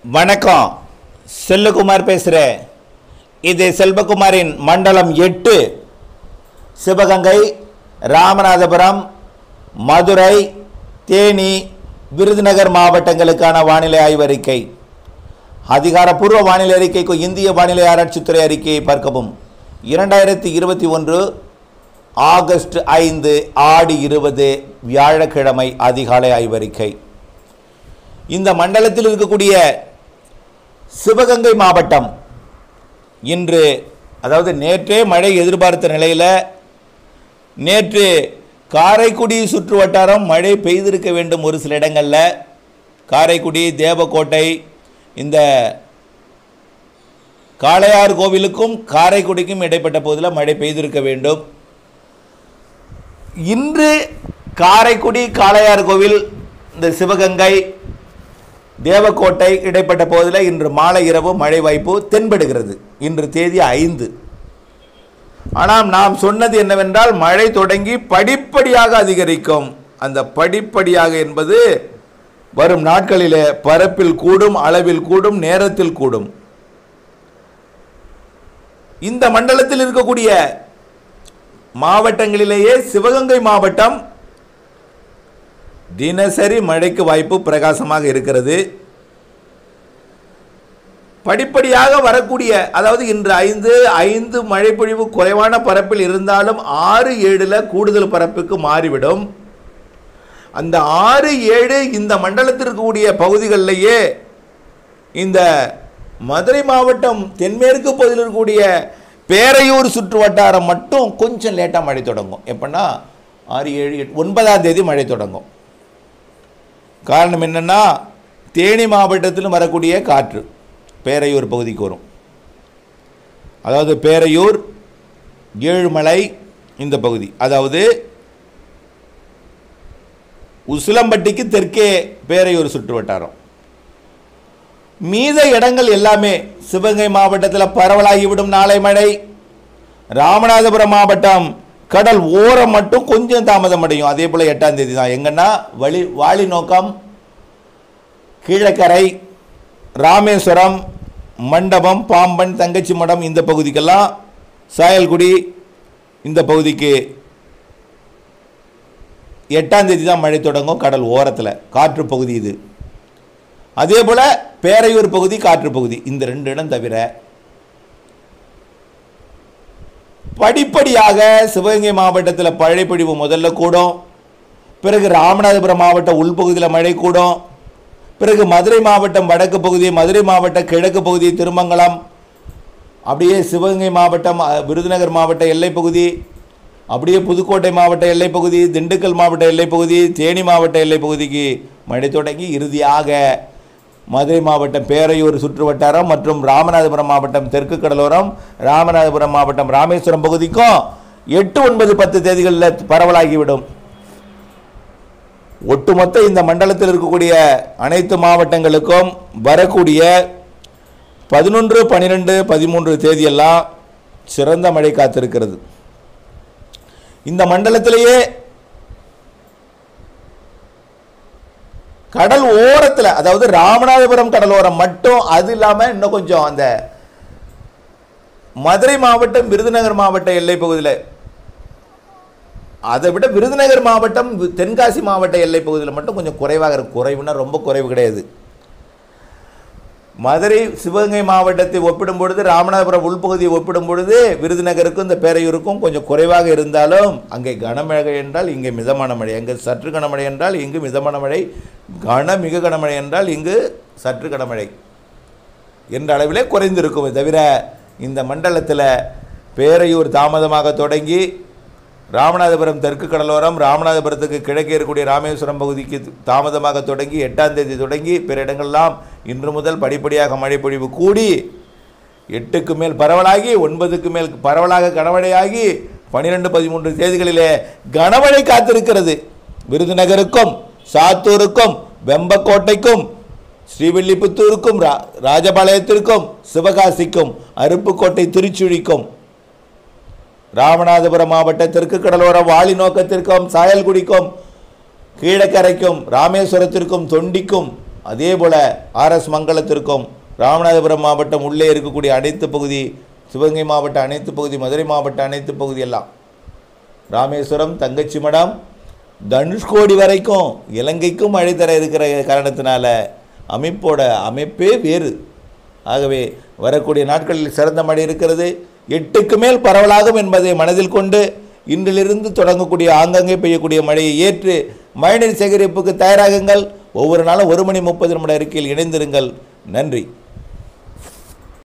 வணக்கம் செல்லுகுமார் பேசுகிறேன் இது செல்வகுமாரின் மண்டலம் எட்டு சிவகங்கை ராமநாதபுரம் மதுரை தேனி விருதுநகர் மாவட்டங்களுக்கான வானிலை ஆய்வறிக்கை அதிகாரப்பூர்வ வானிலை அறிக்கைக்கு இந்திய வானிலை ஆராய்ச்சித்துறை அறிக்கையை பார்க்கவும் இரண்டாயிரத்தி இருபத்தி ஒன்று ஆகஸ்ட் ஐந்து ஆடி இருபது வியாழக்கிழமை அதிகாலை ஆய்வறிக்கை இந்த மண்டலத்தில் இருக்கக்கூடிய சிவகங்கை மாவட்டம் இன்று அதாவது நேற்றே மழை எதிர்பார்த்த நிலையில் நேற்று காரைக்குடி சுற்று வட்டாரம் மழை பெய்திருக்க வேண்டும் ஒரு சில இடங்களில் காரைக்குடி தேவக்கோட்டை இந்த காளையார் கோவிலுக்கும் காரைக்குடிக்கும் இடைப்பட்ட பகுதியில் மழை பெய்திருக்க வேண்டும் இன்று காரைக்குடி காளையார் கோவில் இந்த சிவகங்கை தேவக்கோட்டை இடைப்பட்ட பகுதியில் இன்று மாலை இரவு மழை வாய்ப்பு தென்படுகிறது இன்று தேதி ஐந்து ஆனால் நாம் சொன்னது என்னவென்றால் மழை தொடங்கி படிப்படியாக அதிகரிக்கும் அந்த படிப்படியாக என்பது வரும் நாட்களிலே பரப்பில் கூடும் அளவில் கூடும் நேரத்தில் கூடும் இந்த மண்டலத்தில் இருக்கக்கூடிய மாவட்டங்களிலேயே சிவகங்கை மாவட்டம் தினசரி மழைக்கு வாய்ப்பு பிரகாசமாக இருக்கிறது படிப்படியாக வரக்கூடிய அதாவது இன்று ஐந்து ஐந்து மழைப்பொழிவு குறைவான பரப்பில் இருந்தாலும் ஆறு ஏழில் கூடுதல் பரப்புக்கு மாறிவிடும் அந்த ஆறு ஏழு இந்த மண்டலத்தில் இருக்கக்கூடிய பகுதிகளிலேயே இந்த மதுரை மாவட்டம் தென்மேற்கு பகுதியில் இருக்கக்கூடிய பேரையூர் சுற்று வட்டாரம் மட்டும் கொஞ்சம் லேட்டாக மழை தொடங்கும் எப்படின்னா ஆறு ஏழு எட்டு ஒன்பதாம் தேதி மழை தொடங்கும் காரணம் என்னென்னா தேனி மாவட்டத்திலும் வரக்கூடிய காற்று பேரையூர் பகுதிக்கு வரும் அதாவது பேரையூர் ஏழுமலை இந்த பகுதி அதாவது உசிலம்பட்டிக்கு தெற்கே பேரையூர் சுற்று வட்டாரம் மீத இடங்கள் எல்லாமே சிவகங்கை மாவட்டத்தில் பரவலாகிவிடும் நாளை மழை ராமநாதபுரம் மாவட்டம் கடல் ஓரம் மட்டும் கொஞ்சம் தாமதம் அடையும் அதே போல் எட்டாம் தேதி தான் எங்கன்னா வழி வாலி நோக்கம் கீழக்கரை ராமேஸ்வரம் மண்டபம் பாம்பன் தங்கச்சி மடம் இந்த பகுதிக்கெல்லாம் சாயல்குடி இந்த பகுதிக்கு எட்டாம் தேதி தான் மழை தொடங்கும் கடல் ஓரத்தில் காற்று பகுதி இது அதே போல் பேரையூர் பகுதி காற்று பகுதி இந்த ரெண்டு இடம் தவிர படிப்படியாக சிவகங்கை மாவட்டத்தில் மழைப்பொழிவு முதல்ல கூடும் பிறகு ராமநாதபுரம் மாவட்ட உள்பகுதியில் மழை கூடும் பிறகு மதுரை மாவட்டம் வடக்கு பகுதி மதுரை மாவட்டம் கிழக்கு பகுதி திருமங்கலம் அப்படியே சிவகங்கை மாவட்டம் அ, விருதுநகர் மாவட்ட எல்லைப் பகுதி அப்படியே புதுக்கோட்டை மாவட்ட எல்லைப் பகுதி திண்டுக்கல் மாவட்ட எல்லைப் பகுதி தேனி மாவட்ட எல்லைப் பகுதிக்கு மழை தொடங்கி இறுதியாக மதுரை மாவட்டம் பேரையூர் சுற்று வட்டாரம் மற்றும் ராமநாதபுரம் மாவட்டம் தெற்கு கடலோரம் ராமநாதபுரம் மாவட்டம் ராமேஸ்வரம் பகுதிக்கும் எட்டு ஒன்பது பத்து தேதிகளில் பரவலாகிவிடும் ஒட்டுமொத்த இந்த மண்டலத்தில் இருக்கக்கூடிய அனைத்து மாவட்டங்களுக்கும் வரக்கூடிய பதினொன்று பன்னிரெண்டு பதிமூன்று தேதியெல்லாம் சிறந்த மழை காத்திருக்கிறது இந்த மண்டலத்திலேயே கடல் ஓரத்தில் அதாவது ராமநாதபுரம் கடலோரம் மட்டும் அது இல்லாமல் இன்னும் கொஞ்சம் அந்த மதுரை மாவட்டம் விருதுநகர் மாவட்ட எல்லை பகுதியில் அதை விட விருதுநகர் மாவட்டம் வி- தென்காசி மாவட்ட எல்லை பகுதியில் மட்டும் கொஞ்சம் குறைவாக இருக்கும் குறைவுனா ரொம்ப குறைவு கிடையாது மதுரை சிவகங்கை மாவட்டத்தை ஒப்பிடும் பொழுது ராமநாதபுரம் உள்பகுதியை ஒப்பிடும் பொழுது விருதுநகருக்கும் இந்த பேரையூருக்கும் கொஞ்சம் குறைவாக இருந்தாலும் அங்கே கனமழை என்றால் இங்கே மிதமான மழை அங்கே சற்று கனமழை என்றால் இங்கு மிதமான மழை கன மிக கனமழை என்றால் இங்கு சற்று கனமழை என்ற அளவிலே குறைந்திருக்குமே தவிர இந்த மண்டலத்தில் பேரையூர் தாமதமாக தொடங்கி ராமநாதபுரம் தெற்கு கடலோரம் ராமநாதபுரத்துக்கு கிழக்கே இருக்கக்கூடிய ராமேஸ்வரம் பகுதிக்கு தாமதமாக தொடங்கி எட்டாம் தேதி தொடங்கி பிற இடங்கள்லாம் இன்று முதல் படிப்படியாக மழை பொழிவு கூடி எட்டுக்கு மேல் பரவலாகி ஒன்பதுக்கு மேல் பரவலாக கனமழையாகி பன்னிரெண்டு பதிமூன்று தேதிகளிலே கனமழை காத்திருக்கிறது விருதுநகருக்கும் சாத்தூருக்கும் வெம்பக்கோட்டைக்கும் ஸ்ரீவில்லிபுத்தூருக்கும் ரா ராஜபாளையத்திற்கும் சிவகாசிக்கும் அருப்புக்கோட்டை திருச்சுழிக்கும் ராமநாதபுரம் மாவட்ட தெற்கு கடலோர வாலி நோக்கத்திற்கும் சாயல்குடிக்கும் கீழக்கரைக்கும் ராமேஸ்வரத்திற்கும் தொண்டிக்கும் அதே போல் ஆர்எஸ் மங்கலத்திற்கும் ராமநாதபுரம் மாவட்டம் உள்ளே இருக்கக்கூடிய அனைத்து பகுதி சிவகங்கை மாவட்ட அனைத்து பகுதி மதுரை மாவட்ட அனைத்து பகுதி எல்லாம் ராமேஸ்வரம் தங்கச்சி மடம் தனுஷ்கோடி வரைக்கும் இலங்கைக்கும் மழை தர இருக்கிற காரணத்தினால அமைப்போட அமைப்பே வேறு ஆகவே வரக்கூடிய நாட்களில் சிறந்த மழை இருக்கிறது எட்டுக்கு மேல் பரவலாகும் என்பதை மனதில் கொண்டு இன்றிலிருந்து தொடங்கக்கூடிய ஆங்கங்கே பெய்யக்கூடிய மழையை ஏற்று மழைநீர் சேகரிப்புக்கு தயாராகுங்கள் ஒவ்வொரு நாளும் ஒரு மணி முப்பது நிமிட அறிக்கையில் இணைந்திருங்கள் நன்றி